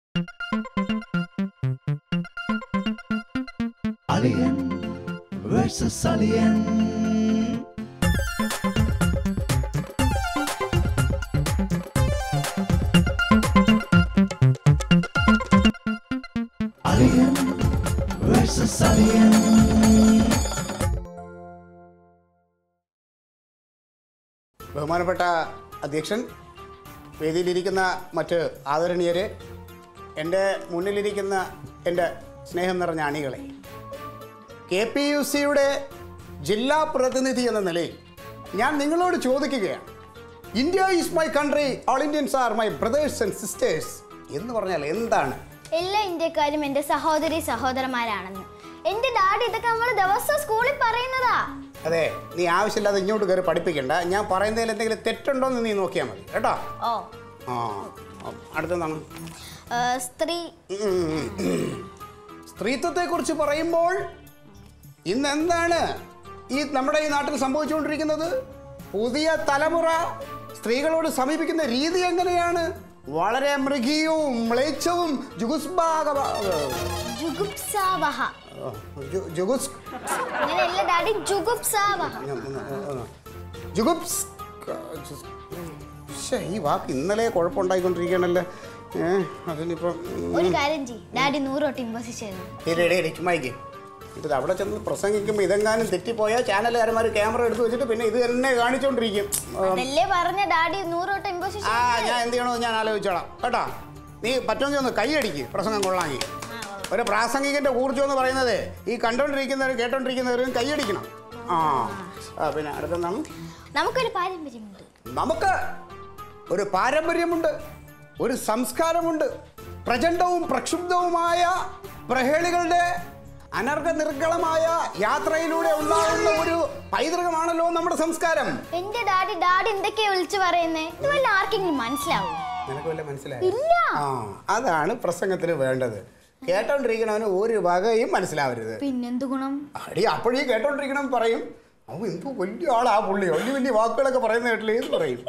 Alien versus Alien. Alien versus Alien. ബഹുമാനപ്പെട്ട അധ്യക്ഷൻ വേദിയിലിരിക്കുന്ന മറ്റ് ആദരണീയരെ എൻ്റെ മുന്നിലിരിക്കുന്ന എൻ്റെ സ്നേഹം നിറഞ്ഞ അണികളെ കെ പി യു സിയുടെ ജില്ലാ പ്രതിനിധി എന്ന നിലയിൽ ഞാൻ നിങ്ങളോട് ചോദിക്കുകയാണ് India is my country all Indians are my brothers and sisters എന്ന് പറഞ്ഞാൽ എന്താണ് എല്ലാ ഇന്ത്യക്കാരും എന്റെ സഹോദരി സഹോദരന്മാരാണെന്ന് എന്റെ ഡാഡി ഇതൊക്കെ നമ്മൾ ദിവസം സ്കൂളിൽ പറയുന്നതാ അതെ നീ ആവശ്യമില്ലാതെ ഇങ്ങോട്ട് കയറി പഠിപ്പിക്കണ്ട ഞാൻ പറയുന്നതിൽ എന്തെങ്കിലും തെറ്റുണ്ടോ എന്ന് നീ നോക്കിയാൽ മതി കേട്ടോ ഓ ആ അടുത്തെന്താണ് ഏ, സ്ത്രീ സ്ത്രീത്വത്തെ കുറിച്ച് പറയുമ്പോൾ ഇന്ന് എന്താണ് ഈ നമ്മുടെ ഈ നാട്ടിൽ സംഭവിച്ചുകൊണ്ടിരിക്കുന്നത് പുതിയ തലമുറ സ്ത്രീകളോട് സമീപിക്കുന്ന രീതി എങ്ങനെയാണ് വളരെ മൃഗീയവും മ്ലേച്ഛവും ജുഗുസ്ബാഗ ജുഗുപ്സാവഹ ജുഗുസ് അങ്ങനെയല്ല ഡാഡി ജുഗുപ്സാവഹ ജുഗുപ്സ് ശ്ശേ, ഈ വാക്ക് ഇന്നലെ കുഴപ്പമുണ്ടായിക്കൊണ്ടിരിക്കുകയാണല്ലോ ഏഹ് അതിനിപ്പം ഉം. ഒരു കാര്യം ചെയ് ഡാഡി നൂറ് തൊട്ട് ഇമ്പോസിസ് ചെയ്തു ഇരി, ഇരി, ഇരി, ചുമ്മാ ഇരിക്ക്. ഇത് അവിടെ ചെന്ന് പ്രസംഗിക്കുമ്പോൾ ഇതെങ്ങാനും തെറ്റിപ്പോയാൽ ചാനലുകാരന്മാർ ക്യാമറ എടുത്ത് വെച്ചിട്ട് പിന്നെ ഇത് തന്നെ കാണിച്ചുകൊണ്ടിരിക്കും അതല്ലേ പറഞ്ഞ ഡാഡി നൂറ് തൊട്ട് ഇമ്പോസിസ് ആ ഞാൻ എന്ത് ചെയ്യണമെന്ന് ഞാൻ ആലോചിച്ചോളാം കേട്ടോ നീ പറ്റുമെങ്കിൽ ഒന്ന് കൈയടിക്ക് പ്രസംഗം കൊള്ളാമെങ്കിൽ ഒരു പ്രാസംഗികന്റെ ഊർജ്ജം എന്ന് പറയുന്നത് ഈ കണ്ടോണ്ടിരിക്കുന്നവരും കേട്ടോണ്ടിരിക്കുന്നവരും കൈയടിക്കണം ആ ആ, പിന്നെ അടുത്തെന്താണ് നമുക്കൊരു പാരമ്പര്യമുണ്ട് നമുക്ക് ഒരു പാരമ്പര്യമുണ്ട് ഒരു സംസ്കാരമുണ്ട് പ്രചണ്ഡവും പ്രക്ഷുബ്ധവുമായ പ്രഹേളികളുടെ അനർഘ നിർഗളമായ യാത്രയിലൂടെ ഉണ്ടാകുന്ന ഒരു പൈതൃകമാണല്ലോ നമ്മുടെ സംസ്കാരം എന്റെ ഡാഡി ഡാഡി എന്തൊക്കെയാ വിളിച്ചു പറയുന്നേ ഇത് വല്ല ആർക്കെങ്കിലും മനസ്സിലാവും നിനക്ക് വല്ല മനസ്സിലായി ഇല്ല ആ അതാണ് പ്രസംഗത്തിന് വേണ്ടത് കേട്ടോണ്ടിരിക്കണവന് ഒരു വകയും മനസ്സിലാവരുത് പിന്നെന്ത് ഗുണം അടി അപ്പോഴീ കേട്ടോണ്ടിരിക്കണം പറയും അവൻ എന്തോ വലിയ ആളാ പുള്ളി വലിയ വലിയ വാക്കുകളൊക്കെ പറയുന്ന കേട്ടില്ല ഏത് പറയും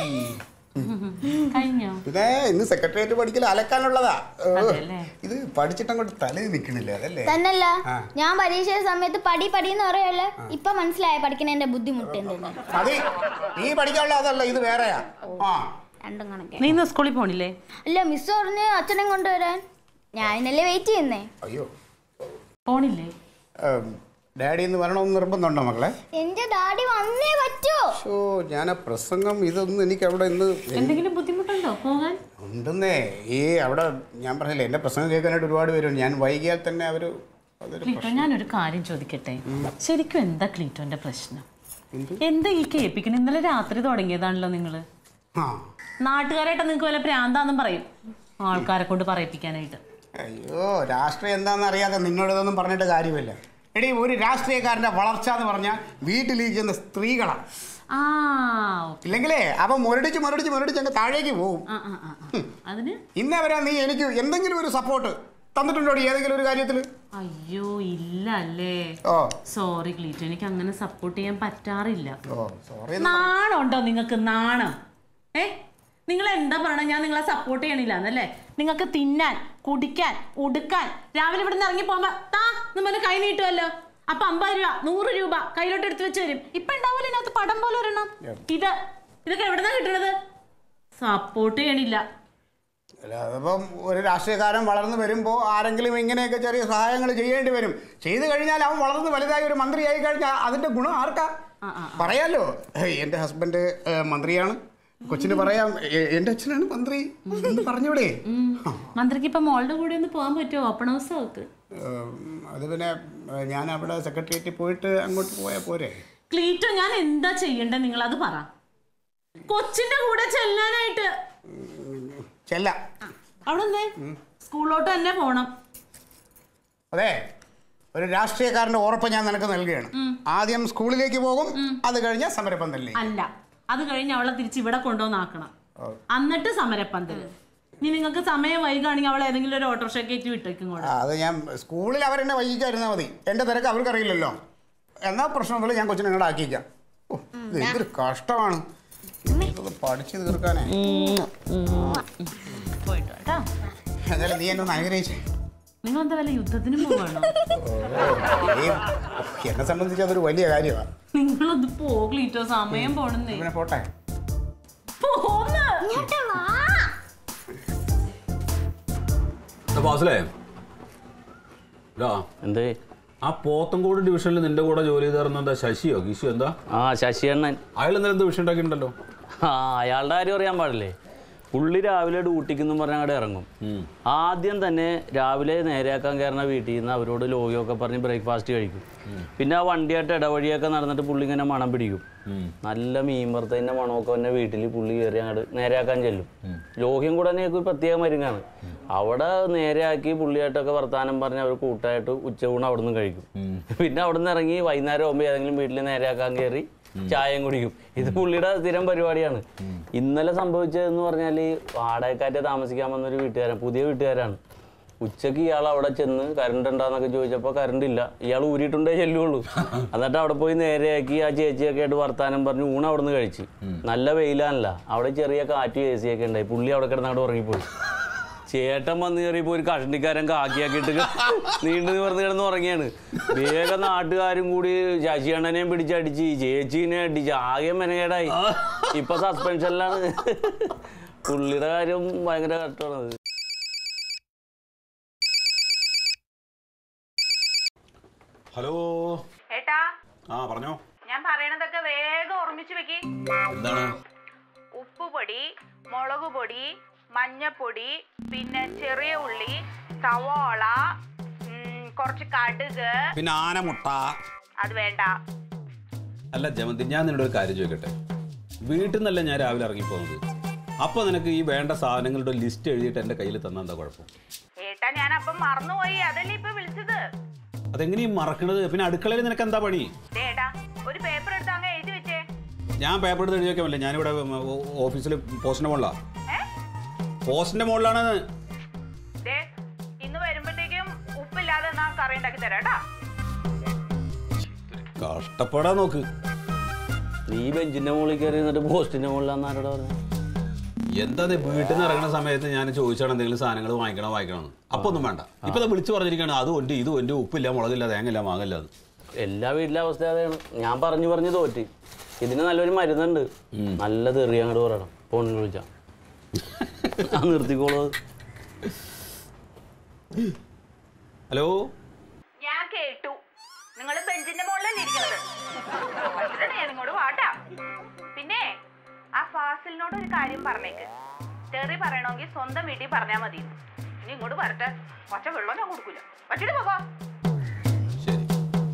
കഴിഞ്ഞോ പിന്നെ ഇന്ന് സെക്രട്ടേറിയറ്റ് പഠിക്കൽ അലക്കാനുള്ളതാ ഏ, അതെല്ലേ? ഇത് പഠിച്ചിട്ട് അങ്ങോട്ട് തലയിൽ നിൽക്കണില്ല അതല്ലേ തന്നല്ല ആ. ഞാൻ പരീക്ഷ സമയത്ത് പടി പടി എന്ന് പറയല്ലേ ഇപ്പൊ മനസ്സിലായ പഠിക്കുന്നതിന്റെ ബുദ്ധിമുട്ട് എന്തെന്ന് മതി നീ പഠിക്കാനുള്ള അതല്ല ഇത് വേറെയാ ആ രണ്ടും കണക്കെ നീ ഇന്ന് സ്കൂളിൽ പോണില്ലേ അല്ല മിസ് പറഞ്ഞ് അച്ഛനെ കൊണ്ടുവരാൻ ഞാനിന്നല്ലേ വെയിറ്റ് ചെയ്യുന്നേ അയ്യോ പോണില്ലേ ഏം, ഡാഡി ഇന്ന് വരണമെന്ന് നിർബന്ധമുണ്ടോ മക്കളെ എന്റെ ഡാഡി വന്നേ പറ്റൂ ഷോ ഞാൻ ആ പ്രസംഗം ഇതൊന്നും എനിക്ക് അവിടെ ഇന്ന് എന്തെങ്കിലും ബുദ്ധിമുട്ടുണ്ടോ പോകാൻ ഉണ്ടെന്നേ ഈ അവിടെ ഞാൻ പറഞ്ഞില്ലേ എൻ്റെ പ്രസംഗം കേൾക്കാനായിട്ട് ഒരുപാട് പേരുണ്ട് ഞാൻ വൈകിയാൽ തന്നെ അവർ അതൊരു ക്ലീറ്റോ ഞാനൊരു കാര്യം ചോദിക്കട്ടെ ശരിക്കും എന്താ ക്ലീറ്റോന്റെ പ്രശ്നം എന്താ ഈ കേൾപ്പിക്കണം ഇന്നലെ രാത്രി തുടങ്ങിയതാണല്ലോ നിങ്ങള് ആ നാട്ടുകാരായിട്ട് നിങ്ങൾക്ക് വല്ല പ്രാന്താന്നും പറയും ആൾക്കാരെ കൊണ്ട് പറയിപ്പിക്കാനായിട്ട് അയ്യോ രാഷ്ട്രീയം എന്താണെന്ന് അറിയാതെ നിന്നോടിതൊന്നും പറഞ്ഞിട്ട് കാര്യമില്ല എടി ഒരു രാഷ്ട്രീയക്കാരൻ്റെ വളർച്ച എന്ന് പറഞ്ഞാൽ വീട്ടിലിരിക്കുന്ന സ്ത്രീകളാണ് ആ ഓക്കെ ഇല്ലെങ്കിലേ അവൻ മുരടിച്ച് മുരടിച്ച് മുരടിച്ച് അങ്ങ് താഴേക്ക് പോകും ആ ആ ആ ആ. അതിന് ഇന്നേ വരെ നീ എനിക്ക് എന്തെങ്കിലും ഒരു സപ്പോർട്ട് തന്നിട്ടുണ്ടോ ഏതെങ്കിലും ഒരു കാര്യത്തിൽ അയ്യോ ഇല്ല അല്ലേ ഓ സോറി ക്ലീറ്റോ എനിക്ക് അങ്ങനെ സപ്പോർട്ട് ചെയ്യാൻ പറ്റാറില്ല ഓ സോറി നാണമുണ്ടോ നിങ്ങൾക്ക് നാണം ഏ നിങ്ങൾ എന്താ പറയണ ഞാൻ നിങ്ങളെ സപ്പോർട്ട് ചെയ്യണില്ല എന്നല്ലേ നിങ്ങൾക്ക് തിന്നാൻ കുടിക്കാൻ ഉടുക്കാൻ രാവിലെ ഇവിടെ നിന്ന് ഇറങ്ങി പോകുമ്പോ താ നമ്മൾ കൈ നീട്ടുമല്ലോ അപ്പൊ അമ്പത് രൂപ നൂറ് രൂപ കയ്യിലോട്ട് എടുത്ത് വെച്ച് തരും ഇപ്പൊ ഉണ്ടാവില്ല ഇതിനകത്ത് പടം പോലെ ഒരെണ്ണം ഇത് ഇതൊക്കെ എവിടെന്നാ കിട്ടണത് സപ്പോർട്ട് ചെയ്യണില്ല അല്ല അതിപ്പം ഒരു രാഷ്ട്രീയക്കാരൻ വളർന്നു വരുമ്പോൾ ആരെങ്കിലും ഇങ്ങനെയൊക്കെ ചെറിയ സഹായങ്ങൾ ചെയ്യേണ്ടി വരും ചെയ്തു കഴിഞ്ഞാൽ അവൻ വളർന്ന് വലുതായി ഒരു മന്ത്രിയായി കഴിഞ്ഞാൽ അതിന്റെ ഗുണം ആർക്കാ ആ, ആ, പറയാലോ ഏയ്, എൻ്റെ ഹസ്ബൻഡ് ഏ, മന്ത്രിയാണ് കൊച്ചിന് പറയാം എ- എൻ്റെ അച്ഛനാണ് മന്ത്രി എന്ന് പറഞ്ഞൂടെ ആ, മന്ത്രിക്ക് ഇപ്പൊ മോളുടെ കൂടെ ഒന്ന് പോകാൻ പറ്റുമോ ഓപ്പൺ ഹൗസ് അവർക്ക് ഏം, അത് പിന്നെ ഏ, ഞാൻ അവിടെ സെക്രട്ടേറിയറ്റിൽ പോയിട്ട് അങ്ങോട്ട് പോയാൽ പോരെ ക്ലീറ്റോ ഞാൻ എന്താ ചെയ്യണ്ടേ നിങ്ങൾ അത് പറ കൊച്ചിന്റെ കൂടെ ചെല്ലാനായിട്ട് ചെല്ല അവിടെ എന്തേ സ്കൂളിലോട്ട് തന്നെ പോണം അതെ ഒരു രാഷ്ട്രീയക്കാരൻ്റെ ഉറപ്പ് ഞാൻ നിനക്ക് നൽകുകയാണ് ആദ്യം സ്കൂളിലേക്ക് പോകും അത് കഴിഞ്ഞാൽ സമരപ്പന്തലിലേക്ക് അല്ല അത് കഴിഞ്ഞ് അവളെ തിരിച്ച് ഇവിടെ കൊണ്ടുവന്നാക്കണം എന്നിട്ട് സമരപ്പന്തല് ഇനി നിങ്ങൾക്ക് സമയം വൈകുകയാണെങ്കിൽ അവളെ ഏതെങ്കിലും ഒരു ഓട്ടോറിക്ഷ കയറ്റി വിട്ടേക്കും കൂടെ ആ, അത് ഞാൻ സ്കൂളിൽ അവരെന്നെ വൈകിക്കായിരുന്നാൽ മതി എൻ്റെ തിരക്ക് അവർക്കറിയില്ലല്ലോ എന്നാ പ്രശ്നമൊന്നുമില്ല ഞാൻ കൊച്ചിനെ ഇങ്ങോട്ട് ആക്കിക്കാം ഓ ഇത് എന്തൊരു കഷ്ടമാണ് ഇത് പഠിച്ചു തീർക്കാനേ പോയിട്ട് കേട്ടോ എന്നാലും നീ എന്നെ ഒന്ന് അനുഗ്രഹിച്ചേ നിങ്ങൾ എന്താ വല്ല യുദ്ധത്തിന് പോവാണോ നീ എന്നെ സംബന്ധിച്ച് അതൊരു വലിയ കാര്യമാണ് നിങ്ങളത് പോകലിട്ടോ സമയം പോണെന്നേ പിന്നെ പോട്ടെ പോന്ന് ഇങ്ങോട്ട് വാ ഫാസിലേ ഇതാ എന്തേ ആ പോത്തൻകോട് ഡിവിഷനിൽ നിന്റെ കൂടെ ജോലി ചെയ്തിരുന്ന എന്താ ശശിയോ ഗിഷു എന്താ ആ ശശിയണ്ണൻ അയാൾ ഇന്നലെ എന്താ വിഷയം ഉണ്ടാക്കിയിട്ടുണ്ടല്ലോ ആ അയാളുടെ കാര്യം അറിയാൻ പാടില്ലേ പുള്ളി രാവിലെ ഡ്യൂട്ടിക്കെന്നും പറഞ്ഞ് അങ്ങോട്ട് ഇറങ്ങും ആദ്യം തന്നെ രാവിലെ നേരെയാക്കാൻ കയറുന്ന വീട്ടിൽ നിന്ന് അവരോട് ലോകിയൊക്കെ പറഞ്ഞ് ബ്രേക്ക്ഫാസ്റ്റ് കഴിക്കും പിന്നെ ആ വണ്ടിയായിട്ട് ഇടവഴിയൊക്കെ നടന്നിട്ട് പുള്ളി ഇങ്ങനെ മണം പിടിക്കും നല്ല മീൻ വറുത്തതിൻ്റെ മണമൊക്കെ തന്നെ വീട്ടിൽ പുള്ളി കയറി അങ്ങോട്ട് നേരെയാക്കാൻ ചെല്ലും ലോഹ്യം കൂടെ തന്നെ ഒരു പ്രത്യേക മരുങ്ങാണ് അവിടെ നേരെയാക്കി പുള്ളിയായിട്ടൊക്കെ വർത്താനം പറഞ്ഞ് അവർ കൂട്ടായിട്ട് ഉച്ചയൂണ് അവിടെ നിന്ന് കഴിക്കും പിന്നെ അവിടെ നിന്ന് ഇറങ്ങി വൈകുന്നേരം ആകുമ്പോൾ ഏതെങ്കിലും വീട്ടിൽ നേരെയാക്കാൻ കയറി ചായയും കുടിക്കും ഇത് പുള്ളിയുടെ സ്ഥിരം പരിപാടിയാണ് ഇന്നലെ സംഭവിച്ചതെന്ന് പറഞ്ഞാൽ വാടകക്കാറ്റ് താമസിക്കാൻ വന്നൊരു വീട്ടുകാരൻ പുതിയ വീട്ടുകാരാണ് ഉച്ചക്ക് ഇയാൾ അവിടെ ചെന്ന് കറണ്ട് ഉണ്ടാന്നൊക്കെ ചോദിച്ചപ്പോൾ കറണ്ട് ഇല്ല ഇയാൾ ഊരിയിട്ടുണ്ടേ ചെല്ലുള്ളൂ എന്നിട്ട് അവിടെ പോയി നേരെയാക്കി ആ ചേച്ചിയൊക്കെ ആയിട്ട് വർത്താനം പറഞ്ഞ് ഊണ് അവിടെ നിന്ന് കഴിച്ച് നല്ല വെയിലാണല്ല അവിടെ ചെറിയ കാറ്റ് എ സി ഒക്കെ ഉണ്ടായി പുള്ളി അവിടെ കിടന്ന് അവിടെ ഉറങ്ങിപ്പോയി ചേട്ടൻ വന്ന് കയറിയപ്പോൾ ഒരു കഷണ്ടിക്കാരൻ കാക്കിയാക്കിയിട്ട് നീണ്ടു നിവർന്ന് കിടന്ന് ഉറങ്ങിയാണ് വേഗം നാട്ടുകാരും കൂടി ശശിയണ്ണനെയും പിടിച്ചടിച്ച് ചേച്ചീനെ അടിച്ച് ആകെ മെനകേടായി ഇപ്പൊ സസ്പെൻഷനിലാണ് പുള്ളിയുടെ കാര്യം ഭയങ്കര കഷ്ടമാണത് ഹലോ ഏട്ടാ ആ പറഞ്ഞോ ഞാൻ പറയണതൊക്കെ വേഗം ഓർമ്മിച്ചു വെക്കി എന്താണ് ഉപ്പുപൊടി മുളക് പൊടി മഞ്ഞപ്പൊടി പിന്നെ ചെറിയ ഉള്ളി സവാള ഉം, കുറച്ച് കടുക് പിന്നെ ആനമുട്ട അത് വേണ്ട അല്ല ജമന്തി ഞാൻ നിന്നോട് ഒരു കാര്യം ചോദിക്കട്ടെ വീട്ടിൽ നിന്നല്ല ഞാൻ രാവിലെ ഇറങ്ങിപ്പോകുന്നത് അപ്പോൾ നിനക്ക് ഈ വേണ്ട സാധനങ്ങളുടെ ലിസ്റ്റ് എഴുതിയിട്ട് എൻ്റെ കയ്യിൽ തന്നാൽ എന്താ കുഴപ്പം ഏട്ടാ ഞാൻ അപ്പം മറന്നുപോയി അതല്ലേ ഇപ്പൊ വിളിച്ചത് അതെങ്ങനെയും മറക്കണത് പിന്നെ അടുക്കളയിൽ നിനക്ക് എന്താ പണി ദേ ഏട്ടാ ഒരു പേപ്പർ എടുത്ത് അങ്ങ് എഴുതി വെച്ചേ ഞാൻ പേപ്പർ എടുത്ത് എഴുതി വെക്കാൻ പറ്റില്ല ഞാനിവിടെ ഓഫീസിൽ പോസ്റ്റിൻ്റെ മുകളിലാണ് ഏ പോസ്റ്റിൻ്റെ മുകളിലാണ് ദേ ഇന്ന് വരുമ്പോഴത്തേക്കും ഉപ്പില്ലാതെ എന്നാ കറി ഉണ്ടാക്കി തരാം കേട്ടാ കഷ്ടപ്പെടാൻ നോക്ക് നീ ബെഞ്ചിന്റെ മുകളിൽ കയറി എന്നിട്ട് പോസ്റ്റിന്റെ മുകളിലാന്ന് ആരോട് പറഞ്ഞു എന്താ ഇത് വീട്ടിൽ നിന്ന് ഇറങ്ങുന്ന സമയത്ത് ഞാൻ ചോദിച്ചാണ് എന്തെങ്കിലും സാധനങ്ങൾ വാങ്ങിക്കണം വാങ്ങിക്കണം അപ്പൊ ഒന്നും വേണ്ട ഇപ്പൊ ദാ വിളിച്ചു പറഞ്ഞിരിക്കുകയാണ് അത് ഉണ്ട് ഇത് ഉണ്ട് ഉപ്പില്ല മുളകില്ല തേങ്ങയില്ല മാങ്ങില്ല അത് എല്ലാ വീട്ടിലെ അവസ്ഥ അതാണ് ഞാൻ പറഞ്ഞു പറഞ്ഞു തോറ്റ് ഇതിന് നല്ലൊരു മരുന്നുണ്ട് നല്ല തെറി അങ്ങോട്ട് പറയണം ഫോണിൽ വിളിച്ചാ ആ നിർത്തിക്കോളൂ ഹലോ ഞാൻ കേട്ടു നിങ്ങൾ ബെഞ്ചിന്റെ മുകളിലല്ലേ ഇരിക്കുന്നത് പറ്റില്ല ഞാൻ ഇങ്ങോട്ട് വാട്ടാ പിന്നെ ആ ഫാസിലിനോട് ഒരു കാര്യം പറഞ്ഞേക്ക് തെറി പറയണമെങ്കിൽ സ്വന്തം വീട്ടിൽ പറഞ്ഞാൽ മതി ഇനി ഇങ്ങോട്ട് വരട്ടെ പച്ച വെള്ളം ഞാൻ കൊടുക്കൂല പറ്റിട്ട് പോകാ ശരി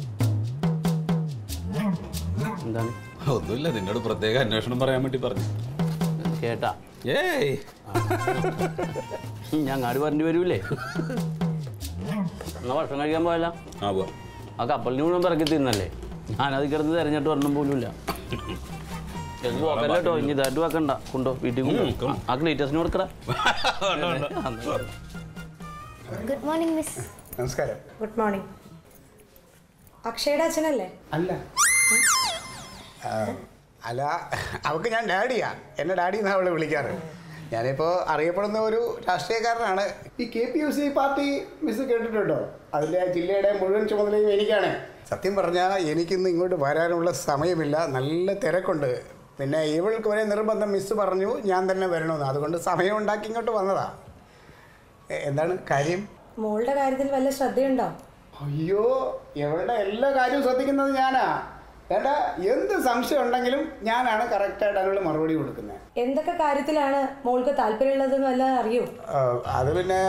എന്താണ് ഒന്നുമില്ല നിന്നോട് പ്രത്യേക അന്വേഷണം പറയാൻ വേണ്ടി പറഞ്ഞു കേട്ടാ ഏയ് ഞങ്ങാട് പറഞ്ഞു വരൂലേ എന്നാ ഭക്ഷണം കഴിക്കാൻ പോയല്ല ആ പോവാ ആ കപ്പലിന് മുഴുവൻ പിറക്കി തിന്നല്ലേ ഞാനത് കിടന്ന് തെരഞ്ഞിട്ട് ഒരെണ്ണം പോലുമില്ല എന്ത് പോക്കല്ല കേട്ടോ ഇനി ഇതായിട്ട് വെക്കണ്ട കൊണ്ടോ വീട്ടിൽ കൊണ്ടോ ഉം, കൊണ്ടോ. ആ ക്ലീറ്റസിന് കൊടുക്കടാ ഗുഡ് മോർണിംഗ് മിസ് നമസ്കാരം ഗുഡ് മോർണിംഗ് അക്ഷയുടെ അച്ഛനല്ലേ അല്ല ആ, അല്ല അവൾക്ക് ഞാൻ ഡാഡിയാ എന്നെ ഡാഡി എന്നാണ് അവളെ വിളിക്കാറ് ഞാനിപ്പോൾ അറിയപ്പെടുന്ന ഒരു രാഷ്ട്രീയക്കാരനാണ് ഈ K P U C party miss കേട്ടിട്ടുണ്ടോ അതിൻ്റെ ജില്ലയുടെ മുഴുവൻ ചുമതലയും എനിക്കാണ് സത്യം പറഞ്ഞാൽ എനിക്കിന്ന് ഇങ്ങോട്ട് വരാനുള്ള സമയമില്ല നല്ല തിരക്കുണ്ട് പിന്നെ ഇവൾക്ക് വരെ നിർബന്ധം മിസ് പറഞ്ഞു ഞാൻ തന്നെ വരണമെന്ന് അതുകൊണ്ട് സമയം ഉണ്ടാക്കി ഇങ്ങോട്ട് വന്നതാ എ- എന്താണ് കാര്യം മോളുടെ കാര്യത്തിൽ വല്ല ശ്രദ്ധയുണ്ടോ അയ്യോ ഇവളുടെ എല്ലാ കാര്യവും ശ്രദ്ധിക്കുന്നത് ഞാനാ ഏട്ടാ എന്ത് സംശയം ഉണ്ടെങ്കിലും ഞാനാണ് കറക്റ്റായിട്ട് അതിനുള്ള മറുപടി കൊടുക്കുന്നത് എന്തൊക്കെ കാര്യത്തിലാണ് മോൾക്ക് താല്പര്യമുള്ളതെന്ന് വല്ല അറിയോ ആ, അത് പിന്നെ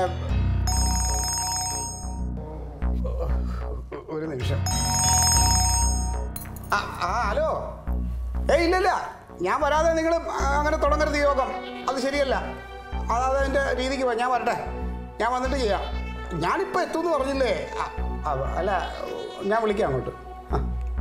ഒരു നിമിഷം ആ ആ ഹലോ ഏയ് ഇല്ലില്ല ഞാൻ വരാതെ നിങ്ങൾ അങ്ങനെ തുടങ്ങരുത് യോഗം അത് ശരിയല്ല അത് അതിൻ്റെ രീതിക്ക് വാ ഞാൻ വരട്ടെ ഞാൻ വന്നിട്ട് ചെയ്യാം ഞാനിപ്പോൾ എത്തുമെന്ന് പറഞ്ഞില്ലേ ആ, ആ, അല്ല ഞാൻ വിളിക്കാം അങ്ങോട്ട് ആ.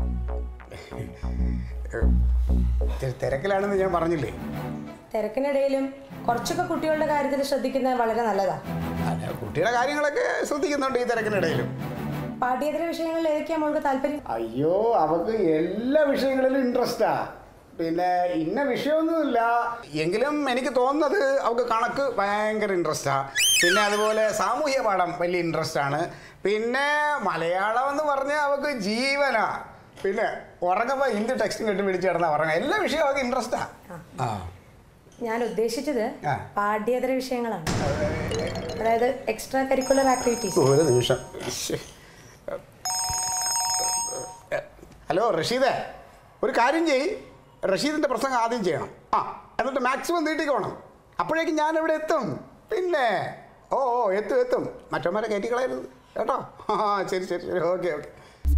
ഇത്തിരി തിരക്കിലാണെന്ന് ഞാൻ പറഞ്ഞില്ലേ തിരക്കിനിടയിലും കുറച്ചൊക്കെ കുട്ടികളുടെ കാര്യത്തിൽ ശ്രദ്ധിക്കുന്നത് വളരെ നല്ലതാ അല്ല കുട്ടിയുടെ കാര്യങ്ങളൊക്കെ ശ്രദ്ധിക്കുന്നുണ്ട് ഈ തിരക്കിനിടയിലും പാഠ്യേതര വിഷയങ്ങളിൽ ഏതൊക്കെയാ മോൾക്ക് താല്പര്യം അയ്യോ അവക്ക് എല്ലാ വിഷയങ്ങളിലും ഇൻട്രസ്റ്റാ പിന്നെ ഇന്ന വിഷയമൊന്നുമില്ല എങ്കിലും എനിക്ക് തോന്നുന്നത് അവൾക്ക് കണക്ക് ഭയങ്കര ഇൻട്രസ്റ്റാ പിന്നെ അതുപോലെ സാമൂഹ്യ പാഠം വലിയ ഇൻട്രസ്റ്റ് ആണ് പിന്നെ മലയാളം എന്ന് പറഞ്ഞാൽ അവൾക്ക് ജീവനാ പിന്നെ ഉറങ്ങുമ്പോൾ ഹിന്ദി ടെക്സ്റ്റും കെട്ടി പിടിച്ച് കിടന്നാ ഉറങ്ങാം എല്ലാ വിഷയവും അവൾക്ക് ഇൻട്രസ്റ്റാ ആ ഞാൻ ഉദ്ദേശിച്ചത് ആ. പാഠ്യേതര വിഷയങ്ങളാണ് അതായത് എക്സ്ട്രാ കരിക്കുലർ ആക്ടിവിറ്റീസ് ഒരു നിമിഷം ശ്ശേ. ഹലോ റഷീദേ ഒരു കാര്യം ചെയ്യ് റഷീദിൻ്റെ പ്രസംഗം ആദ്യം ചെയ്യണം ആ എന്നിട്ട് മാക്സിമം നീട്ടിക്കോണം അപ്പോഴേക്കും ഞാൻ ഇവിടെ എത്തും പിന്നെ ഓ ഓ എത്തും എത്തും മറ്റന്മാരെ കയറ്റിക്കളയരുത് കേട്ടോ ആ ശരി ശരി ശരി ഓക്കെ ഓക്കെ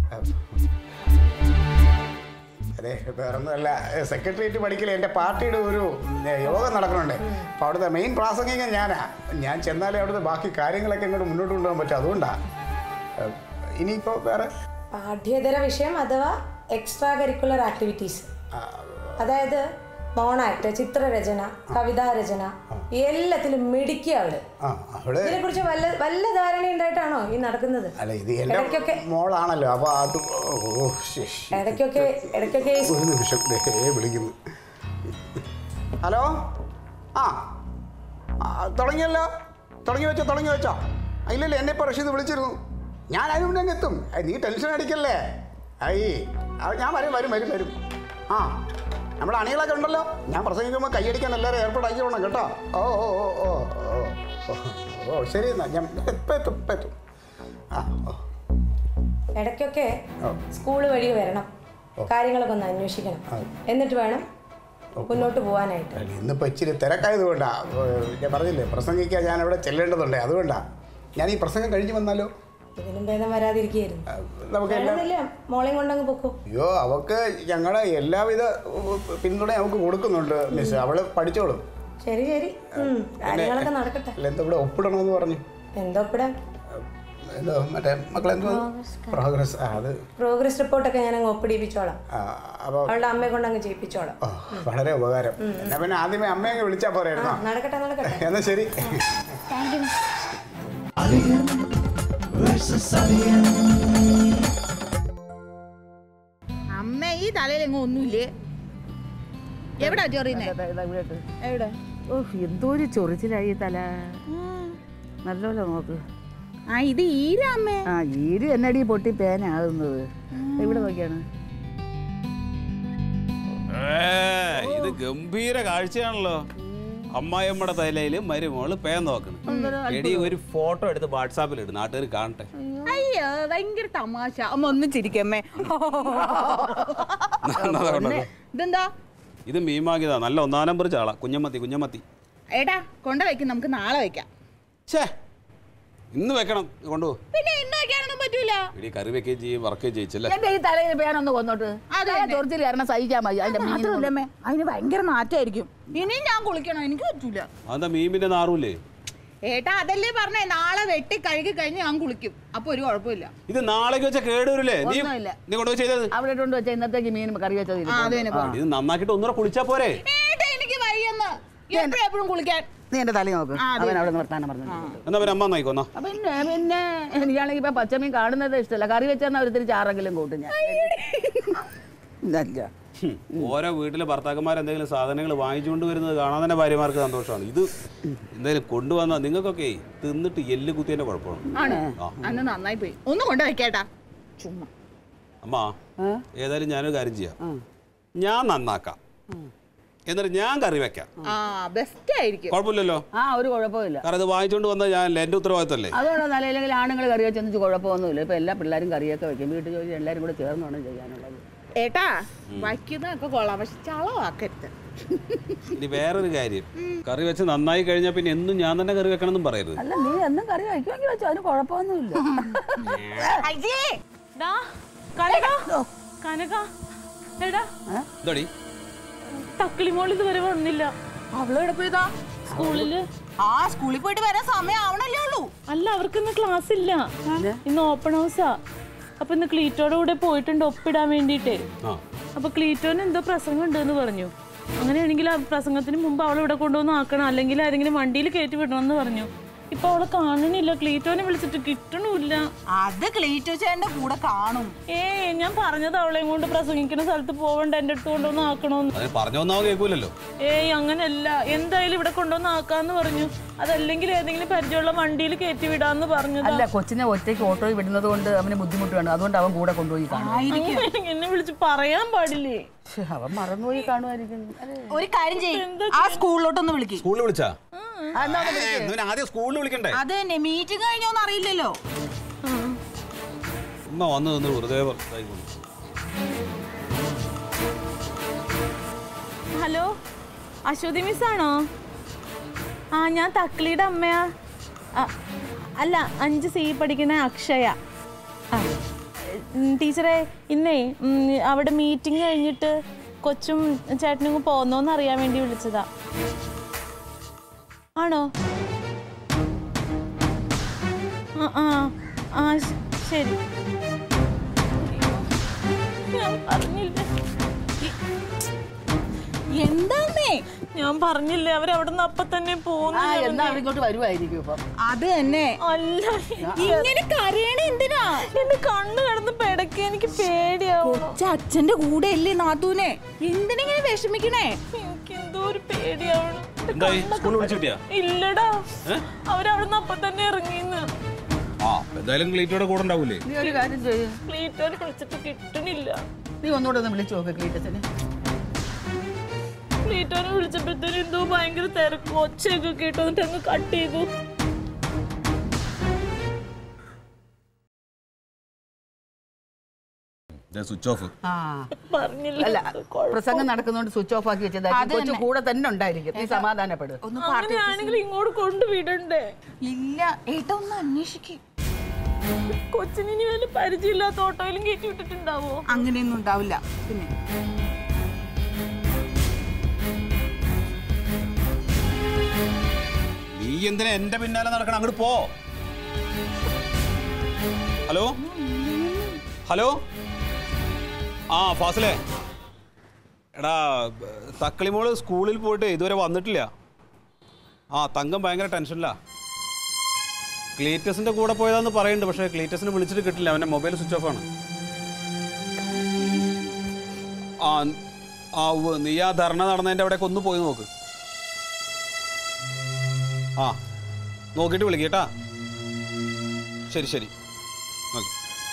അതെ വേറൊന്നുമല്ല സെക്രട്ടേറിയറ്റ് പഠിക്കലേ എൻ്റെ പാർട്ടിയുടെ ഒരു ഉം, യോഗം നടക്കണുണ്ട് അപ്പോൾ അവിടുത്തെ മെയിൻ പ്രാസംഗികൻ ഞാനാ ഞാൻ ചെന്നാലേ അവിടുത്തെ ബാക്കി കാര്യങ്ങളൊക്കെ ഇങ്ങോട്ട് മുന്നോട്ട് കൊണ്ടുപോകാൻ പറ്റും അതുകൊണ്ടാണ് ഇനിയിപ്പോൾ വേറെ പാഠ്യേതര വിഷയം അഥവാ എക്സ്ട്രാ കരിക്കുലർ ആക്ടിവിറ്റീസ് ആ, അതായത് മോണാക്ട് ചിത്രരചന കവിതാരചന എല്ലാത്തിലും മിടിക്കുക അവള് ആ അവിടെ ഇതിനെ കുറിച്ച് വല്ല വല്ല ധാരണ ഉണ്ടായിട്ടാണോ ഈ നടക്കുന്നത് അല്ല ഇത് എൻ്റെ ഇടയ്ക്കൊക്കെ മോളാണല്ലോ അപ്പോൾ അത് ഓ ശരി ഇടയ്ക്കൊക്കെ ഇടയ്ക്കൊക്കെ ഈ ഒരു നിമിഷം ദേ വിളിക്കുന്നു ഹലോ ആ ആ, തുടങ്ങിയല്ലോ തുടങ്ങി വെച്ചോ തുടങ്ങി വെച്ചോ ഇല്ലല്ലോ എന്നെ ഇപ്പോൾ റഷീദ് വിളിച്ചിരുന്നു ഞാൻ അതിന് മുന്നേ അങ്ങ് എത്തും ഐ, നീ ടെൻഷൻ അടിക്കല്ലേ ഐ ആ, ഞാൻ വരും വരും വരും വരും ആ നമ്മുടെ അണികളൊക്കെ ഉണ്ടല്ലോ ഞാൻ പ്രസംഗിക്കുമ്പോൾ കൈയടിക്കാൻ എല്ലാവരും ഏർപ്പാടാക്കി വേണം കേട്ടോ ഓ ഓ ഓ ഓ ഓ ഓ ഓ ശരി എന്നാൽ ഞാൻ ഇപ്പം എത്തും ഇപ്പം എത്തും ആ ഓ ഇടയ്ക്കൊക്കെ ഓ. സ്കൂൾ വഴി വരണം കാര്യങ്ങളൊക്കെ ഒന്ന് അന്വേഷിക്കണം എന്നിട്ട് വേണം മുന്നോട്ട് പോകാനായിട്ട് അല്ല, ഇന്നിപ്പോൾ ഇച്ചിരി തിരക്കായത് കൊണ്ടാ ഞാൻ പറഞ്ഞില്ലേ പ്രസംഗിക്കാൻ ഞാൻ അവിടെ ചെല്ലേണ്ടതുണ്ട് അതുകൊണ്ടാ ഞാൻ ഈ പ്രസംഗം കഴിഞ്ഞ് വന്നാലോ ഇതിനും ഭേദം വരാതിരിക്കുകയായിരുന്നു ആ, നമുക്ക് എല്ലാം വേണമെന്നില്ല മോളെയും കൊണ്ടങ്ങ് പൊക്കോ അയ്യോ അവക്ക് ഞങ്ങളുടെ എല്ലാവിധ പിന്തുണയും അവൾക്ക് കൊടുക്കുന്നുണ്ട് മിസ് അവള് പഠിച്ചോളും ശരി ശരി ഉം, കാര്യങ്ങളൊക്കെ നടക്കട്ടെ അല്ല എന്താ ഇവിടെ ഒപ്പിടണമെന്ന് പറഞ്ഞു എന്തോ ഇവിടെ എന്തോ മറ്റേ മക്കളെന്തോ പ്രോഗ്രസ് ആ അത് പ്രോഗ്രസ് റിപ്പോർട്ടൊക്കെ ഞാൻ അങ്ങ് ഒപ്പിടിപ്പിച്ചോളാം ആ, അപ്പോൾ അവളുടെ അമ്മയെ കൊണ്ട് അങ്ങ് ചെയ്യിപ്പിച്ചോളാം ഓ, വളരെ ഉപകാരം എന്നാ പിന്നെ ആദ്യമേ അമ്മയെ അങ്ങ് വിളിച്ചാൽ പോരായിരുന്നോ നടക്കട്ടെ നടക്കട്ടെ എന്നാ ശരി thank you Alien versus Alien. അമ്മ ഈ തലയിലെങ്ങും ഒന്നുമില്ലേ എവിടാ ചൊറിയുന്നേ എവിടെ ഓഹ് എന്തോരു ചൊറിച്ചിലായി തല നല്ലോണം നോക്ക് ആ ഇത് ഈര അമ്മേ ആ ഈര് എന്നടി പൊട്ടി പേനാകുന്നത് ഇവിടെ നോക്കിയാണ് ഏ, ഇത് ഗംഭീര കാഴ്ചയാണല്ലോ അമ്മായിയമ്മയുടെ തലയില് മരുമോള് പേൻ നോക്കുന്നു എടി ഒരു ഫോട്ടോ എടുത്ത് വാട്സാപ്പിൽ ഇടും നാട്ടുകാർ കാണട്ടെ അയ്യോ ഭയങ്കര തമാശ അമ്മ ഒന്നും ചിരിക്കമ്മേ നല്ലതാ കണ്ടോ? ഇതെന്താ ഇത് മീമാകിയതാ നല്ല ഒന്നാം നമ്പർ ചാള കുഞ്ഞമ്മത്തി കുഞ്ഞമ്മത്തി എടാ കൊണ്ട വെക്കും നമുക്ക് നാളെ വെക്കാം ഛേ ഇന്ന് വെക്കണം കൊണ്ടുപോ പിന്നെ ഇന്ന് വെക്കാനൊന്നും പറ്റൂല ഇടി കറി വെക്കുകയും ചെയ്യും വറക്കുകയും ചെയ്യിച്ചല്ലേ എന്റെ ഈ തലയിൽ പേനൊന്ന് കൊന്നോട്ട് അതെ. തല ചൊറിച്ചിൽ കാരണം സഹിക്കാൻ മതി അതിന്റെ മീൻ അതുമില്ലമ്മേ അതിന് ഭയങ്കര നാറ്റായിരിക്കും ഇനിയും ഞാൻ കുളിക്കണം എനിക്ക് പറ്റൂല അതെന്താ മീമിന്റെ നാറൂലേ ഏട്ടാ അതല്ലേ പറഞ്ഞേ നാളെ വെട്ടി കഴുകി കഴിഞ്ഞ് ഞാൻ കുളിക്കും അപ്പൊ ഒരു കുഴപ്പമില്ല ഇത് നാളേക്ക് വെച്ച കേടുവരില്ലേ നീ ഒന്നുമില്ല. നീ കൊണ്ടുപോയി ചെയ്തത് അവിടെ കൊണ്ട് വെച്ച ഇന്നത്തേക്ക് മീൻ കറി വെച്ചത് ആ അത് തന്നെ പോ. ഇത് നന്നാക്കിയിട്ട് ഒന്നുകൂടെ കുളിച്ചാ പോരെ ഏട്ടാ എനിക്ക് വയ്യെന്ന് എപ്പോഴും എപ്പോഴും കുളിക്കാൻ നീ എന്റെ തല നോക്ക് ആ, അതെ. അവൻ അവിടെ നിർത്താനും പറഞ്ഞു എന്നാ പിന്നെ അമ്മ നന്നായിക്കോന്നാ പിന്നെ പിന്നെ എനിക്കാണെങ്കിൽ ഇപ്പൊ പച്ചമീൻ കാണുന്നത് ഇഷ്ടമല്ല കറി വെച്ചാൽ ഒരു തിരിച്ച് ആറെങ്കിലും കൂട്ടും ഞാൻ ഇല്ല. ഹും. ഓരോ വീട്ടിലെ ഭർത്താക്കന്മാർ എന്തെങ്കിലും സാധനങ്ങൾ വാങ്ങിച്ചുകൊണ്ട് വരുന്നത് കാണാൻ തന്നെ ഭാര്യമാർക്ക് സന്തോഷമാണ് ഇത് എന്തെങ്കിലും കൊണ്ടുവന്നാൽ നിങ്ങൾക്കൊക്കെ തിന്നിട്ട് എല്ല് കുത്തിയതിന്റെ കുഴപ്പമാണ് ആണ് ആ. അന്ന് നന്നായി പോയി ഒന്ന് കൊണ്ട് വെക്കേട്ടാ ചുമ്മാ അമ്മ ഏതായാലും ഞാനൊരു കാര്യം ചെയ്യാം ഞാൻ നന്നാക്കാം എന്നിട്ട് ഞാൻ കറി വെക്കാം ആ ബെസ്റ്റ് ആയിരിക്കും കുഴപ്പമില്ലല്ലോ ആ ഒരു കുഴപ്പമില്ല കാരണം ഇത് വാങ്ങിച്ചുകൊണ്ട് വന്നാൽ ഞാൻ എൻ്റെ ഉത്തരവാദിത്തമല്ലേ അതുകൊണ്ട് നിലയില്ലെങ്കിൽ ആണുങ്ങൾ കറി വെച്ചെന്ന് കുഴപ്പമൊന്നുമില്ല ഇപ്പൊ എല്ലാ പിള്ളേരും കറിയൊക്കെ വെക്കും വീട്ടിൽ ജോലി എല്ലാവരും കൂടെ ചേർന്ന് വേണം ചെയ്യാനുള്ളത് ഏട്ടാ വയ്ക്കുന്നതൊക്കെ കൊള്ളാം പക്ഷെ ചളവാക്കരുത് ഇനി വേറൊരു കാര്യം കറി വെച്ച് നന്നായി കഴിഞ്ഞാൽ പിന്നെ എന്നും ഞാൻ തന്നെ കറി വെക്കണമെന്നും പറയരുത് അല്ല നീ എന്നും കറി വയ്ക്കുമെങ്കിൽ വെച്ചോ അതിന് കുഴപ്പമൊന്നുമില്ല ദാ, കനക കനക എടാ ഇതടി തക്കിളി മോൾ ഇതുവരെ വന്നില്ല അവളെവിടെ പോയതാ സ്കൂളില് ആ സ്കൂളിൽ പോയിട്ട് വരാൻ സമയം ആവണല്ലേ ഉള്ളൂ അല്ല അവർക്ക് ഇന്ന് ക്ലാസ് ഇല്ല ഇന്ന് ഓപ്പൺ ഹൗസാ അപ്പൊ ഇന്ന് ക്ലീറ്റോടെ കൂടെ പോയിട്ടുണ്ട് ഒപ്പിടാൻ വേണ്ടിട്ടേ ആ അപ്പൊ ക്ലീറ്റോന് എന്തോ പ്രസംഗം ഉണ്ടെന്ന് പറഞ്ഞു അങ്ങനെയാണെങ്കിൽ ആ പ്രസംഗത്തിന് മുമ്പ് അവളെ ഇവിടെ കൊണ്ടുവന്ന് ആക്കണം അല്ലെങ്കിൽ ആരെങ്കിലും വണ്ടിയിൽ കയറ്റി വിടണം എന്ന് പറഞ്ഞു ഇപ്പൊ അവളെ കാണണില്ല ക്ലീറ്റോനെ വിളിച്ചിട്ട് കിട്ടണില്ല അത് ക്ലീറ്റോച്ചേന്റെ കൂടെ കാണും ഏ ഞാൻ പറഞ്ഞത് അവളെയും കൊണ്ട് പ്രസംഗിക്കുന്ന സ്ഥലത്ത് പോവണ്ട എന്റെ അടുത്ത് കൊണ്ടുവന്ന് ആക്കണോന്ന് അതിന് പറഞ്ഞു വന്നാവും കേൾക്കൂലല്ലോ ഏയ് അങ്ങനല്ല എന്തായാലും ഇവിടെ കൊണ്ടുവന്ന് ആക്കാന്ന് പറഞ്ഞു അതല്ലെങ്കിൽ ഏതെങ്കിലും പരിചയമുള്ള വണ്ടിയിൽ കയറ്റി വിടാന്ന് പറഞ്ഞത് അല്ല കൊച്ചിനെ ഒറ്റയ്ക്ക് ഓട്ടോയിൽ വിടുന്നത് കൊണ്ട് അവന് ബുദ്ധിമുട്ട് വേണം അതുകൊണ്ട് അവൻ കൂടെ കൊണ്ടുപോയി കാണും എന്നെ വിളിച്ച് പറയാൻ പാടില്ലേ ശ്ശെ, അവൻ മറന്നുപോയി കാണുമായിരിക്കും അതെ. ഒരു കാര്യം ചെയ്യും ആ സ്കൂളിലോട്ടൊന്ന് വിളിക്കും സ്കൂളിൽ വിളിച്ചാ ആ, എന്നാ ഒന്ന് വിളിക്ക്. ഇവന് ആദ്യം സ്കൂളിൽ വിളിക്കണ്ടേ അത് തന്നെ മീറ്റിംഗ് കഴിഞ്ഞോന്ന് അറിയില്ലല്ലോ ഉമ്മ വന്ന് നിന്ന് വെറുതെ ഇതായി പോണു. ഹലോ അശ്വതി മിസ് ആണോ ആ ഞാൻ തക്ലിയുടെ അമ്മയാ ആ, അല്ല അഞ്ച് സി പഠിക്കുന്ന അക്ഷയ ആ ഉം, ടീച്ചറെ ഇന്നേ ഉം, അവിടെ മീറ്റിംഗ് കഴിഞ്ഞിട്ട് കൊച്ചും ചേട്ടനും പോന്നോന്ന് അറിയാൻ വേണ്ടി വിളിച്ചതാ ആണോ ആ ആ ആ ശ- ശരി ഞാൻ പറഞ്ഞില്ല എന്താന്നേ ഞാൻ പറഞ്ഞില്ലേ അവരവിടെ നിന്ന് അപ്പൊ തന്നെ ആ പോകുന്നു എന്നാ അവരിങ്ങോട്ട് വരുമായിരിക്കും ഇപ്പം അത് തന്നെ അല്ല ഇങ്ങനെ കരയണ എന്തിനാ എന്റെ കണ്ണ് കിടന്ന് പെടക്കി എനിക്ക് പേടിയാവും കൊച്ച അച്ഛന്റെ കൂടെ അല്ലേ നാത്തൂനെ എന്തിനെങ്ങനെ വിഷമിക്കണേ എനിക്ക് എന്തോ ഒരു പേടിയാവണം എന്റെ എന്തായി കണ്ണൊക്കെ സ്കൂളിൽ വിളിച്ചു കിട്ടിയാ ഇല്ലടാ ഏ? അവരവിടുന്ന് അപ്പൊ തന്നെ ഇറങ്ങിന്ന് ആ എന്തായാലും ക്ലീറ്റോടെ കൂടെ ഉണ്ടാവൂലേ നീ ഒരു കാര്യം ചെയ്യ് ക്ലീറ്റോനെ വിളിച്ചിട്ട് കിട്ടണില്ല നീ ഒന്നുകൂടെ ഒന്ന് വിളിച്ചു നോക്ക് ക്ലീറ്റസിനെ ക്ലീറ്റോനെ വിളിച്ചപ്പോഴത്തേനും എന്തോ ഭയങ്കര തിരക്ക് ഒച്ചയൊക്കെ കേട്ടു എന്നിട്ട് അങ്ങ് കട്ട് ചെയ്തു സ്വിച്ച് ഓഫ് ആ പറഞ്ഞില്ല അല്ല കുഴപ്പം. പ്രസംഗം നടക്കുന്നോണ്ട് സ്വിച്ച് ഓഫ് ആക്കി വെച്ചതായിരിക്കും കൊച്ചു കൂടെ തന്നെ ഉണ്ടായിരിക്കും നീ സമാധാനപ്പെടും ഒന്ന് അങ്ങനെയാണെങ്കിൽ ഇങ്ങോട്ട് കൊണ്ടുവിടണ്ടേ ഇല്ല ഏട്ടാ ഒന്ന് അന്വേഷിക്കും കൊച്ചിന് ഇനി വല്ല പരിചയമില്ലാത്ത ഓട്ടോയിലും കയറ്റി വിട്ടിട്ടുണ്ടാവോ അങ്ങനെയൊന്നും ഉണ്ടാവില്ല പിന്നെ നീ എന്തിനാ എന്റെ പിന്നാലെ നടക്കണം അങ്ങോട്ട് പോ ഹലോ ഹലോ ആ ഫാസിലേ എടാ തക്കളിമോള് സ്കൂളിൽ പോയിട്ട് ഇതുവരെ വന്നിട്ടില്ല ആ തങ്കം ഭയങ്കര ടെൻഷനില്ല ക്ലീറ്റസിന്റെ കൂടെ പോയതാന്ന് പറയുന്നുണ്ട് പക്ഷേ ക്ലീറ്റസിനെ വിളിച്ചിട്ട് കിട്ടില്ല അവന്റെ മൊബൈൽ സ്വിച്ച് ഓഫ് ആണ് ആ ആ ഉവ്വ്. നീ ആ ധർണ നടന്നതിന്റെ അവിടേക്ക് ഒന്ന് പോയി നോക്ക് ആ നോക്കിയിട്ട് വിളിക്കേട്ടാ ശരി ശരി ഓക്കെ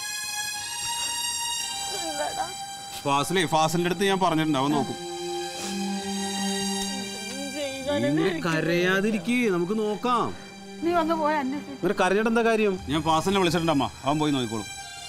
ഫാസിലേ ഫാസിലിന്റെ അടുത്ത് ഞാൻ പറഞ്ഞിട്ടുണ്ട് അവൻ നോക്കും ഇങ്ങനെ കരയാതിരിക്കേ നമുക്ക് നോക്കാം നീ ഒന്ന് പോയ അന്വേഷിക്കും ഇങ്ങനെ കരഞ്ഞിട്ട് എന്താ കാര്യം ഞാൻ ഫാസിലിനെ വിളിച്ചിട്ടുണ്ട് അമ്മ അവൻ പോയി നോക്കിക്കോളും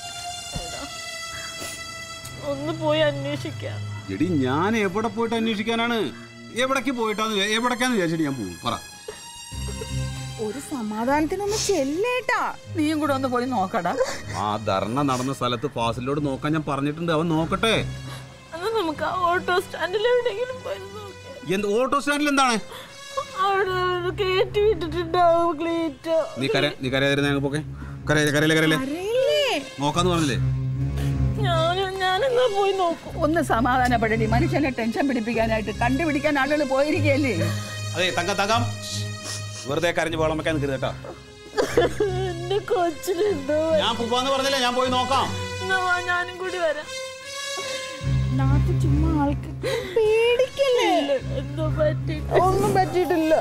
ഒന്ന് പോയി അന്വേഷിക്കാം എടി ഞാൻ എവിടെ പോയിട്ട് അന്വേഷിക്കാനാണ് എവിടേക്ക് പോയിട്ടാന്ന് വിചാ- എവിടേക്കാന്ന് വിചാരിച്ചിട്ട് ഞാൻ പോകും പറ ഒരു സമാധാനത്തിനൊന്ന് ചെല്ലേട്ടാ നീയും കൂടെ ഒന്ന് പോയി നോക്കടാ ആ ധർണ നടന്ന സ്ഥലത്ത് ഫാസിലോട് നോക്കാൻ ഞാൻ പറഞ്ഞിട്ടുണ്ട് അവൻ നോക്കട്ടെ എന്നാ നമുക്ക് ആ ഓട്ടോ സ്റ്റാൻഡിൽ എവിടെയെങ്കിലും പോയി നോക്കാം എന്ത് ഓട്ടോ സ്റ്റാൻഡിൽ എന്താണ് അവിടെ ഒരു കയറ്റി വിട്ടിട്ടുണ്ടാവും ക്ലീറ്റോ നീ കര നീ കരയാതിരുന്ന ഞങ്ങൾ പോക്കെ കരയില്ല കരയില്ല കരയില്ലേ നോക്കാന്ന് പറഞ്ഞില്ലേ ഞാൻ ഞാനെന്നാ പോയി നോക്കും ഒന്ന് സമാധാനപ്പെടടി മനുഷ്യനെ ടെൻഷൻ പിടിപ്പിക്കാനായിട്ട് കണ്ടുപിടിക്കാൻ ആളുകൾ പോയിരിക്കുകയല്ലേ അതെ തങ്കം തങ്കം വെറുതെ കരഞ്ഞു പോകണം വെക്കാൻ നിൽക്കരുത് കേട്ടോ എന്റെ കൊച്ചിനെന്തോ ഞാൻ പോവാന്ന് പറഞ്ഞില്ലേ ഞാൻ പോയി നോക്കാം എന്നാ വാ, ഞാനും കൂടി വരാം നാട്ടു ചുമ്മാ ആൾക്ക് പേടിക്കല്ലേ എന്തോ പറ്റി ഒന്നും പറ്റിയിട്ടില്ല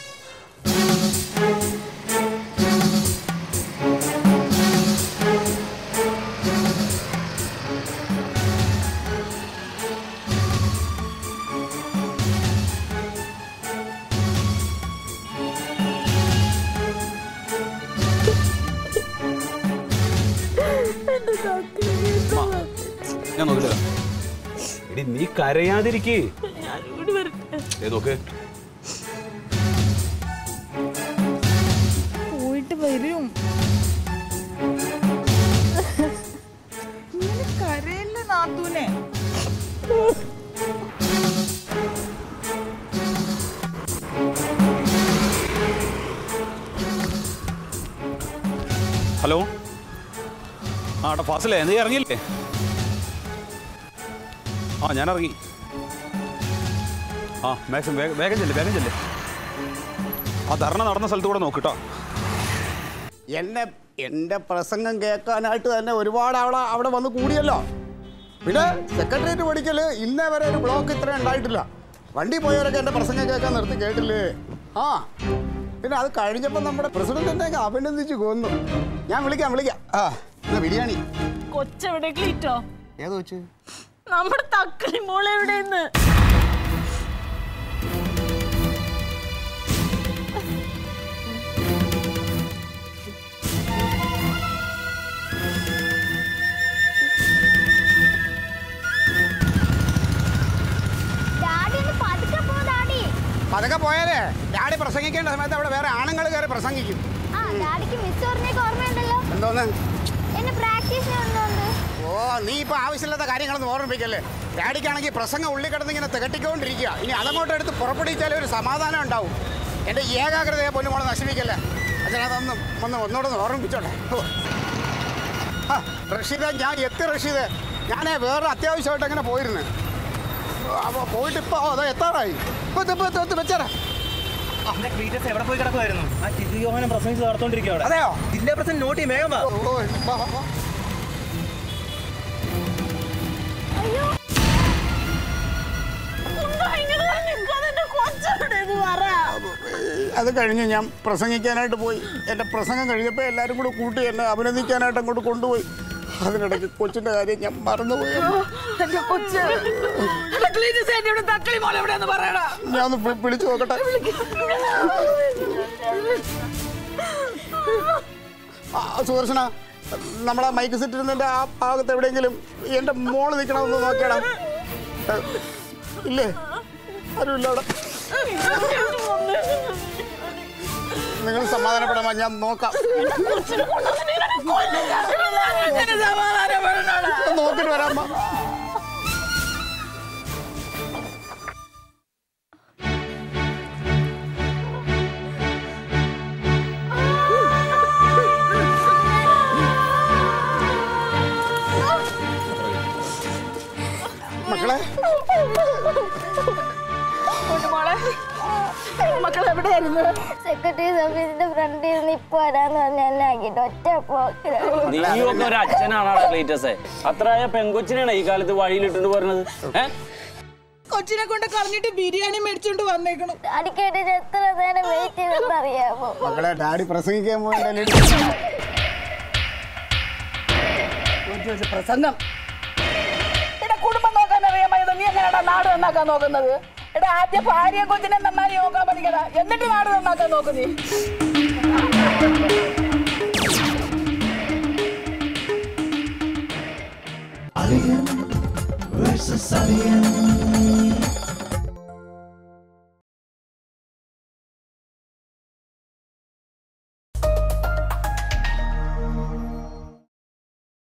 എന്റെ കാക്കിന് എന്തോ പറ്റി. ഞാൻ നോക്കില്ല എടി നീ കരയാതിരിക്കേ ഞാനും കൂടി വരട്ടെ ഏ നോക്ക് പോയിട്ട് വരും ഇങ്ങനെ കരയല്ലേ നാത്തൂനെ ഹലോ ആ എടാ ഫാസിലേ നീ ഇറങ്ങിയില്ലേ ആ ഞാൻ ഇറങ്ങി ആ മാക്സിമം വേഗം വേഗം ചെല്ലേ വേഗം ചെല്ലേ ആ ധർണ നടന്ന സ്ഥലത്ത് കൂടെ നോക്കിട്ടോ എന്നെ എൻ്റെ പ്രസംഗം കേൾക്കാനായിട്ട് തന്നെ ഒരുപാട് അവിടെ അവിടെ വന്ന് കൂടിയല്ലോ പിന്നെ സെക്രട്ടേറിയറ്റ് പഠിക്കല് ഇന്നേ വരെ ഒരു ബ്ലോക്ക് ഇത്ര ഉണ്ടായിട്ടില്ല വണ്ടി പോയവരൊക്കെ എൻ്റെ പ്രസംഗം കേൾക്കാൻ നിർത്തി കേട്ടില്ലേ ആ പിന്നെ അത് കഴിഞ്ഞപ്പോൾ നമ്മുടെ പ്രസിഡന്റ് എന്നെ അങ്ങ് അഭിനന്ദിച്ച് കൊന്നു ഞാൻ വിളിക്കാം വിളിക്കാം ആ എന്നാ ബിരിയാണി കൊച്ചെവിടെ ക്ലീറ്റോ ഏത് വെച്ച് നമ്മുടെ തക്കളി മോളെ എവിടെയെന്ന് ഡാഡി ഒന്ന് പതുക്കെ പോ ഡാഡി അതൊക്കെ പോയാലേ ഡാഡി പ്രസംഗിക്കേണ്ട സമയത്ത് അവിടെ വേറെ ആണുങ്ങൾ കയറി പ്രസംഗിക്കും ആ ഡാഡിക്ക് മിസ് പറഞ്ഞേക്ക് ഓർമ്മയുണ്ടല്ലോ എന്തോന്ന് എന്നെ പ്രാക്ടീസിന് കൊണ്ടുവന്ന് ഓ നീ ഇപ്പൊ ആവശ്യമില്ലാത്ത കാര്യങ്ങളൊന്നും ഓർമ്മിപ്പിക്കല്ലേ ഡാഡിക്കാണെങ്കിൽ പ്രസംഗം ഉള്ളിൽ കിടന്ന് ഇങ്ങനെ തികട്ടിക്കൊണ്ടിരിക്കുക ഇനി അതങ്ങോട്ട് എടുത്ത് പുറപ്പെടുവിച്ചാലേ ഒരു സമാധാനം ഉണ്ടാവും എൻ്റെ ഏകാഗ്രതയെ പൊന്നുമോളെ നശിപ്പിക്കല്ലേ അതിനകത്തൊന്നും ഒന്ന് ഒന്നുകൂടെ ഒന്ന് ഓർമ്മിപ്പിച്ചോട്ടെ ഓ. ആ, റഷീദ് ഞാൻ എത്തി റഷീദ് ഞാൻ വേറെ അത്യാവശ്യമായിട്ട് അങ്ങനെ പോയിരുന്നു അപ്പോൾ പോയിട്ട് ഇപ്പോൾ അതോ എത്താറായി ഇപ്പൊ ഇത് ഇപ്പൊ ഇത് ഇത് വെച്ചേരാ എവിടെ പോയി കിടക്കുമായിരുന്നു ആ ടിജു യോഹനം പ്രസംഗിച്ച് നടത്തോണ്ടിരിക്കുക അവിടെ അതെയോ ജില്ലാ പ്രസിഡന്റ് നോട്ട് ചെയ്യും വേഗം വാ ഓ വാ, വാ, വാ. കൊച്ചെവിടെയെന്ന് പറ അത് കഴിഞ്ഞ് ഞാൻ പ്രസംഗിക്കാനായിട്ട് പോയി എൻ്റെ പ്രസംഗം കഴിഞ്ഞപ്പോൾ എല്ലാവരും കൂടെ കൂട്ടി എന്നെ അഭിനന്ദിക്കാനായിട്ട് അങ്ങോട്ട് കൊണ്ടുപോയി അതിനിടയ്ക്ക് കൊച്ചിൻ്റെ കാര്യം ഞാൻ മറന്നുപോയി എന്റെ കൊച്ച് ക്ലീറ്റസ് എന്നോട് തക്കളി മോൾ എവിടെയെന്ന് പറയടാ ഞാൻ ഒന്ന് വി- വിളിച്ചു നോക്കട്ടെ ആ, സുദർശന നമ്മളെ മൈക്ക് സെറ്റ് ഇരുന്നതിൻ്റെ ആ ഭാഗത്ത് എവിടെയെങ്കിലും എൻ്റെ മോള് നിൽക്കണമെന്ന് നോക്കിയടാ ഏ, ഇല്ലേ ആരുമില്ല അവിടെ നിങ്ങൾ സമാധാനപ്പെടാമോ ഞാൻ നോക്കാം ഞാൻ നോക്കിട്ട് വരാം അമ്മ. മക്കളെ മോളെ മക്കൾ എവിടെയായിരുന്നു സെക്രട്ടറി ഓഫീസിന്റെ ഫ്രണ്ടിൽ നിന്ന് ഇപ്പൊ വരാന്ന് പറഞ്ഞ എന്നെ ആക്കിട്ട് ഒറ്റ പോക്കിലാണ് നീയൊക്കെ ഒരു അച്ഛനാണ് ക്ലീറ്റസേ അത്രയായ പെങ്കൊച്ചിനാണ് ഈ കാലത്ത് വഴിയിലിട്ടുണ്ട് പറഞ്ഞത് ഏ കൊച്ചിനെ കൊണ്ട് കളഞ്ഞിട്ട് ബിരിയാണി മേടിച്ചോണ്ട് വന്നേക്കണം ഡാഡിക്കായിട്ട് ഞാൻ എത്ര നേരം വെയിറ്റ് ചെയ്തെന്ന് അറിയാമോ മക്കളെ ഡാഡി പ്രസംഗിക്കാൻ പോയിട്ടല്ലേ പ്രസംഗം എടാ കുടുംബം നോക്കാൻ അറിയാമായത് നീ എങ്ങനെയാടാ നാട് നന്നാക്കാൻ നോക്കുന്നത് എടാ ആദ്യം ഭാര്യയെ കൊച്ചിനെ നന്നായി നോക്കാൻ പഠിക്കടാ എന്നിട്ട് നാട് നന്നാക്കാൻ നോക്ക് നീ Alien versus Alien.